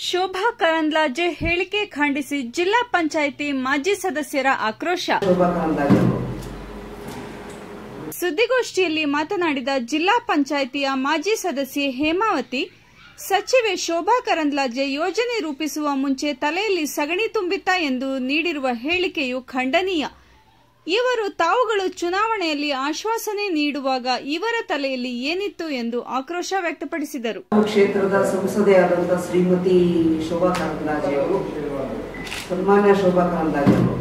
ಶೋಭಾ ಕರಂದ್ಲಾಜೆ ಹೇಳಿಕೆ ಖಂಡಿಸಿ ಜಿಲ್ಲಾ ಪಂಚಾಯಿತಿ ಮಾಜಿ ಸದಸ್ಯರ ಆಕ್ರೋಶ ಶೋಭಾ ಕರಂದ್ಲಾಜೆ ಅವರು ಸುದ್ದಿಗೋಷ್ಠಿಯಲ್ಲಿ ಮಾತನಾಡಿದ ಜಿಲ್ಲಾ ಪಂಚಾಯಿತಿಯ ಮಾಜಿ ಸದಸ್ಯೆ ಹೇಮಾವತಿ ಸಚಿವೆ ಶೋಭಾ ಕರಂದ್ಲಾಜೆ ಯೋಜನೆ ರೂಪಿಸುವ ಮುಂಚೆ ತಲೆಯಲ್ಲಿ ಸಗಣಿ ತುಂಬಿತ್ತ ಎಂದು ನೀಡಿರುವ ಹೇಳಿಕೆಯು ಖಂಡನೀಯ ಇವರು ತಾವುಗಳು ಚುನಾವಣೆಯಲ್ಲಿ ಆಶ್ವಾಸನೆ ನೀಡುವಾಗ ಇವರ ತಲೆಯಲ್ಲಿ ಏನಿತ್ತು ಎಂದು ಆಕ್ರೋಶ ವ್ಯಕ್ತಪಡಿಸಿದರು ಕ್ಷೇತ್ರದ ಸಂಸದೆ ಆದಂತ ಶ್ರೀಮತಿ ಶೋಭಾ ಕರಂದ್ಲಾಜೆ ಅವರು ಸನ್ಮಾನ್ಯ ಶೋಭಾ ಕರಂದ್ಲಾಜೆ ಅವರು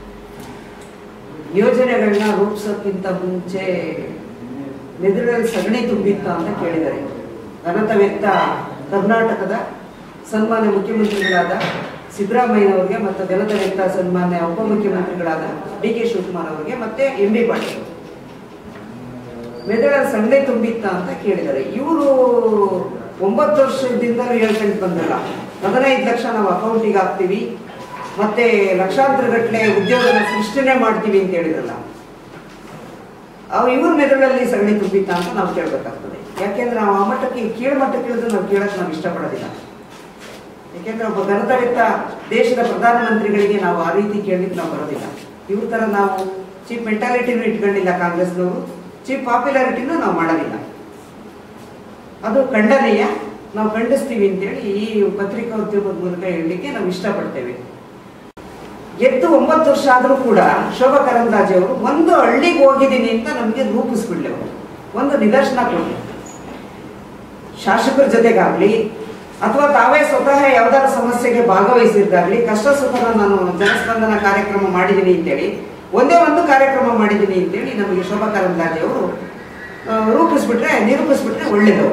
ಯೋಜನೆಗಳನ್ನ ರೂಪಿಸೋಕ್ಕಿಂತ ಮುಂಚೆ ಮೆದುಳಲ್ಲಿ ಸಗಣಿ ತುಂಬಿತ್ತ ಅಂತ ಕೇಳಿದ್ದಾರೆ ಘನತ ವ್ಯಕ್ತ ಕರ್ನಾಟಕದ ಸನ್ಮಾನ್ಯ ಮುಖ್ಯಮಂತ್ರಿಗಳಾದ ಸಿದ್ದರಾಮಯ್ಯನವರಿಗೆ ಮತ್ತು ಘನತ ವ್ಯಕ್ತ ಸನ್ಮಾನ್ಯ ಉಪಮುಖ್ಯಮಂತ್ರಿಗಳಾದ ಡಿ ಕೆ ಶಿವಕುಮಾರ್ ಅವರಿಗೆ ಮತ್ತೆ ಎಂ ಬಿ ಪಾಟೀಲ್ ಮೆದುಳ ಸಗಣಿ ತುಂಬಿತ್ತ ಅಂತ ಕೇಳಿದ್ದಾರೆ ಇವರು ಒಂಬತ್ತು ವರ್ಷದಿಂದಲೂ ಹೇಳ್ಕೊಂಡು ಬಂದಲ್ಲ ಹದಿನೈದು ಲಕ್ಷ ನಾವು ಅಕೌಂಟಿಗೆ ಹಾಕ್ತೀವಿ ಮತ್ತೆ ಲಕ್ಷಾಂತರ ಗಟ್ಟಲೆ ಉದ್ಯೋಗನ ಸೃಷ್ಟಿನೇ ಮಾಡ್ತೀವಿ ಅಂತ ಹೇಳಿದ್ರಲ್ಲ ಅವು ಇವ್ರ ಮೆದುಳಲ್ಲಿ ಸಗಣಿ ತುಂಬಿತ್ತ ಅಂತ ನಾವು ಕೇಳಬೇಕಾಗ್ತದೆ ಯಾಕೆಂದ್ರೆ ನಾವು ಆ ಮಟ್ಟಕ್ಕೆ ಕೀಳು ಮಟ್ಟಕ್ಕೆ ಇಳಿದು ನಾವು ಕೇಳಕ್ಕೆ ನಾವು ಇಷ್ಟಪಡೋದಿಲ್ಲ ಯಾಕೆಂದ್ರೆ ಒಬ್ಬ ಘನತರಿತ ದೇಶದ ಪ್ರಧಾನಮಂತ್ರಿಗಳಿಗೆ ನಾವು ಆ ರೀತಿ ಕೇಳಲಿಕ್ಕೆ ನಾವು ಬರೋದಿಲ್ಲ ಇವ್ರ ತರ ನಾವು ಚೀಪ್ ಮೆಂಟಾಲಿಟಿನೂ ಇಟ್ಕೊಂಡಿಲ್ಲ ಕಾಂಗ್ರೆಸ್ನವರು ಚೀಪ್ ಪಾಪ್ಯುಲಾರಿಟಿನೂ ನಾವು ಮಾಡೋದಿಲ್ಲ ಅದು ಖಂಡನೀಯ ನಾವು ಖಂಡಿಸ್ತೀವಿ ಅಂತೇಳಿ ಈ ಪತ್ರಿಕೋದ್ಯಮದ ಮೂಲಕ ಹೇಳಲಿಕ್ಕೆ ನಾವು ಇಷ್ಟಪಡ್ತೇವೆ ಗೆದ್ದು ಒಂಬತ್ತು ವರ್ಷ ಆದರೂ ಕೂಡ ಶೋಭಾ ಕರಂದ್ಲಾಜೆ ಅವರು ಒಂದು ಹಳ್ಳಿಗೆ ಹೋಗಿದ್ದೀನಿ ಅಂತ ನಮಗೆ ರೂಪಿಸ್ಬಿಡ್ಲಿ ಅವರು ಒಂದು ನಿದರ್ಶನ ಕೊಡಿ ಶಾಸಕರ ಜೊತೆಗಾಗ್ಲಿ ಅಥವಾ ತಾವೇ ಸ್ವತಃ ಯಾವ್ದಾರ ಸಮಸ್ಯೆಗೆ ಭಾಗವಹಿಸಿದ್ದಾಗ್ಲಿ ಕಷ್ಟ ಸುಖನ ನಾನು ಜನಸ್ಪಂದನ ಕಾರ್ಯಕ್ರಮ ಮಾಡಿದ್ದೀನಿ ಅಂತೇಳಿ ಒಂದೇ ಒಂದು ಕಾರ್ಯಕ್ರಮ ಮಾಡಿದ್ದೀನಿ ಅಂತೇಳಿ ನಮಗೆ ಶೋಭಾ ಕರಂದ್ಲಾಜೆ ಅವರು ಆ, ರೂಪಿಸ್ಬಿಟ್ರೆ ನಿರೂಪಿಸ್ಬಿಟ್ರೆ ಒಳ್ಳೇದು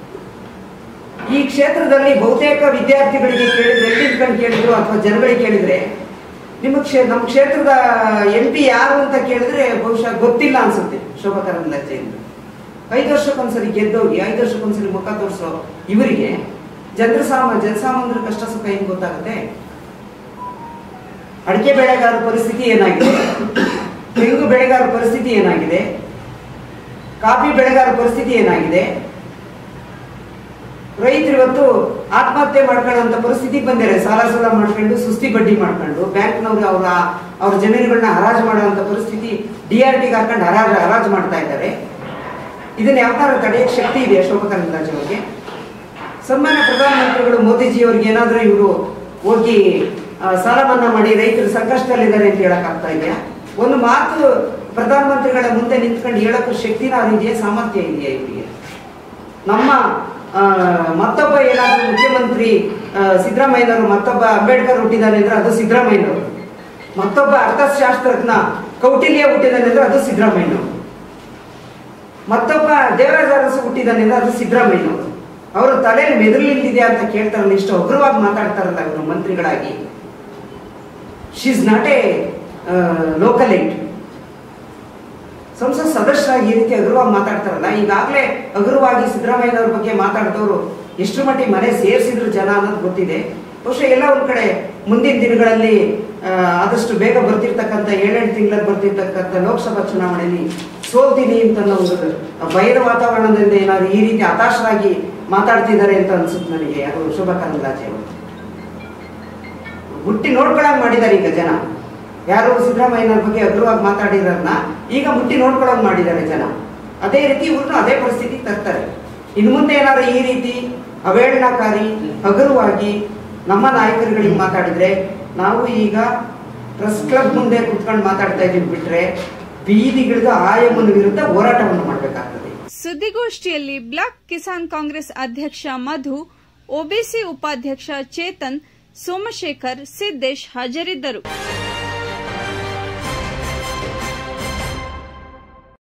ಈ ಕ್ಷೇತ್ರದಲ್ಲಿ ಬಹುತೇಕ ವಿದ್ಯಾರ್ಥಿಗಳಿಗೆ ಕೇಳಿದ್ರೆ ಎಲ್ಲಿ ನಿಂತ್ಕೊಂಡು ಕೇಳಿದ್ರು ಅಥವಾ ಜನಗಳಿಗೆ ಕೇಳಿದ್ರೆ ನಿಮ್ಮ ಕ್ಷೇ ನಮ್ಮ ಕ್ಷೇತ್ರದ ಎಂ ಪಿ ಯಾರು ಅಂತ ಕೇಳಿದ್ರೆ ಬಹುಶಃ ಗೊತ್ತಿಲ್ಲ ಅನ್ಸುತ್ತೆ ಶೋಭಾ ಕರಂದ್ಲಾಜೆ ಅಂತ ಐದು ವರ್ಷಕ್ಕೊಂದ್ಸರಿ ಗೆದ್ದೋಗಿ ಐದು ವರ್ಷಕ್ಕೊಂದ್ಸರಿ ಮುಖ ತೋರಿಸೋ ಇವರಿಗೆ ಜನರ ಸಾಮ ಜನಸಾಮಾನ್ಯರ ಕಷ್ಟ ಸುಖ ಏನ್ ಗೊತ್ತಾಗುತ್ತೆ ಅಡಿಕೆ ಬೆಳೆಗಾರರ ಪರಿಸ್ಥಿತಿ ಏನಾಗಿದೆ ತೆಂಗು ಬೆಳೆಗಾರರ ಪರಿಸ್ಥಿತಿ ಏನಾಗಿದೆ ಕಾಫಿ ಬೆಳೆಗಾರರ ಪರಿಸ್ಥಿತಿ ಏನಾಗಿದೆ ರೈತರು ಇವತ್ತು ಆತ್ಮಹತ್ಯೆ ಮಾಡ್ಕೊಳ್ಳೋಂಥ ಪರಿಸ್ಥಿತಿಗೆ ಬಂದಿದ್ದಾರೆ ಸಾಲ ಸಾಲ ಮಾಡ್ಕೊಂಡು ಸುಸ್ತಿ ಬಡ್ಡಿ ಮಾಡ್ಕೊಂಡು ಬ್ಯಾಂಕ್ನವರು ಅವರ ಅವ್ರ ಜಮೀನುಗಳನ್ನ ಹರಾಜು ಮಾಡುವಂತ ಪರಿಸ್ಥಿತಿ ಡಿ ಆರ್ ಟಿಗೆ ಹಾಕೊಂಡು ಹರಾಜು ಹರಾಜು ಮಾಡ್ತಾ ಇದ್ದಾರೆ ಇದನ್ನ ಯಾವ ತರ ತಡೆಯಕ್ಕೆ ಶಕ್ತಿ ಇದೆ ಶೋಭಾ ಕರಂದ್ಲಾಜೆ ಅವರಿಗೆ ಸನ್ಮಾನ್ಯ ಪ್ರಧಾನಮಂತ್ರಿಗಳು ಮೋದಿಜಿ ಅವ್ರಿಗೆ ಏನಾದ್ರೂ ಇವರು ಹೋಗಿ ಆ, ಸಾಲ ಮನ್ನಾ ಮಾಡಿ ರೈತರು ಸಂಕಷ್ಟದಲ್ಲಿದ್ದಾರೆ ಅಂತ ಹೇಳಕ್ ಆಗ್ತಾ ಇದೆಯಾ ಒಂದು ಮಾತು ಪ್ರಧಾನಮಂತ್ರಿಗಳ ಮುಂದೆ ನಿಂತ್ಕೊಂಡು ಹೇಳಕ್ಕೂ ಶಕ್ತಿನ ಇದೆಯಾ ಸಾಮರ್ಥ್ಯ ಇದೆಯಾ ಇವರಿಗೆ ನಮ್ಮ ಆ, ಮತ್ತೊಬ್ಬ ಏನಾದ್ರೂ ಮುಖ್ಯಮಂತ್ರಿ ಆ, ಸಿದ್ದರಾಮಯ್ಯನವರು ಮತ್ತೊಬ್ಬ ಅಂಬೇಡ್ಕರ್ ಹುಟ್ಟಿದಾನೆ ಅಂದ್ರೆ ಅದು ಸಿದ್ದರಾಮಯ್ಯನವರು ಮತ್ತೊಬ್ಬ ಅರ್ಥಶಾಸ್ತ್ರಜ್ಞ ಕೌಟಿಲ್ಯ ಹುಟ್ಟಿದಾನೆ ಅಂದ್ರೆ ಅದು ಸಿದ್ದರಾಮಯ್ಯನವರು ಮತ್ತೊಬ್ಬ ದೇವರಾಜ ಅರಸು ಹುಟ್ಟಿದಾನೆ ಅಂದ್ರೆ ಅದು ಸಿದ್ದರಾಮಯ್ಯನವರು ಅವರ ತಲೆಯಲ್ಲಿ ಮೆದುಳಿಲ್ದಿದೆ ಅಂತ ಕೇಳ್ತಾರಲ್ಲ ಇಷ್ಟು ಅಗ್ರವಾಗಿ ಮಾತಾಡ್ತಾರಲ್ಲ ಇವರು ಮಂತ್ರಿಗಳಾಗಿ ಶೀಸ್ ನಾಟ್ ಎ ಲೋಕಲ್ ಏಟ್ ಸಂಸತ್ ಸದಸ್ಯರಾಗಿ ಈ ರೀತಿ ಹಗುರವಾಗಿ ಮಾತಾಡ್ತಾರಲ್ಲ ಈಗಾಗಲೇ ಹಗುರವಾಗಿ ಸಿದ್ದರಾಮಯ್ಯನವ್ರ ಬಗ್ಗೆ ಮಾತಾಡಿದವರು ಎಷ್ಟು ಮಟ್ಟಿಗೆ ಮನೆ ಸೇರಿಸಿದ್ರು ಜನ ಅನ್ನೋದು ಗೊತ್ತಿದೆ ಬಹುಶಃ ಎಲ್ಲ ಒಂದ್ ಕಡೆ ಮುಂದಿನ ದಿನಗಳಲ್ಲಿ ಆ, ಆದಷ್ಟು ಬೇಗ ಬರ್ತಿರ್ತಕ್ಕಂಥ ಏಳೆಂಟು ತಿಂಗಳಲ್ಲಿ ಬರ್ತಿರ್ತಕ್ಕಂಥ ಲೋಕಸಭಾ ಚುನಾವಣೆಯಲ್ಲಿ ಸೋಲ್ತೀನಿ ಅಂತ ಅನ್ನೋ ಒಂದು ಭಯದ ವಾತಾವರಣದಿಂದ ಏನಾದ್ರು ಈ ರೀತಿ ಹತಾಶರಾಗಿ ಮಾತಾಡ್ತಿದ್ದಾರೆ ಅಂತ ಅನ್ಸುತ್ತೆ ನನಗೆ ಯಾರು ಶೋಭಾ ಕರಂದ್ಲಾಜೆ ಅವರು ಮುಟ್ಟಿ ನೋಡ್ಕೊಳಂಗ್ ಮಾಡಿದ್ದಾರೆ ಈಗ ಜನ ಯಾರು ಸಿದ್ದರಾಮಯ್ಯನವ್ರ ಬಗ್ಗೆ ಹಗುರವಾಗಿ ಮಾತಾಡಿರೋದನ್ನ ಈಗ ಮುಟ್ಟಿ ನೋಡ್ಕೊಳಂಗ್ ಮಾಡಿದ್ದಾರೆ ಜನ ಅದೇ ರೀತಿ ಇವ್ರನ್ನ ಅದೇ ಪರಿಸ್ಥಿತಿ ತರ್ತಾರೆ ಇನ್ನು ಮುಂದೆ ಏನಾದ್ರು ಈ ರೀತಿ ಅವೇಳನಕಾರಿ ಹಗುರವಾಗಿ ನಮ್ಮ ನಾಯಕರುಗಳಿಗೆ ಮಾತಾಡಿದ್ರೆ ನಾವು ಈಗ ಪ್ರೆಸ್ ಕ್ಲಬ್ ಮುಂದೆ ಕುತ್ಕೊಂಡು ಮಾತಾಡ್ತಾ ಇದೀವಿ ಬಿಟ್ರೆ ಬೀದಿಗಿಳಿದು ಆಯಮ್ಮನ ವಿರುದ್ಧ ಹೋರಾಟವನ್ನು ಮಾಡಬೇಕಾಗ್ತದೆ ಸುದ್ದಿಗೋಷ್ಠಿಯಲ್ಲಿ ಬ್ಲಾಕ್ ಕಿಸಾನ್ ಕಾಂಗ್ರೆಸ್ ಅಧ್ಯಕ್ಷ ಮಧು ಒಬಿಸಿ ಉಪಾಧ್ಯಕ್ಷ ಚೇತನ್ ಸೋಮಶೇಖರ್ ಸಿದ್ದೇಶ್ ಹಾಜರಿದ್ದರು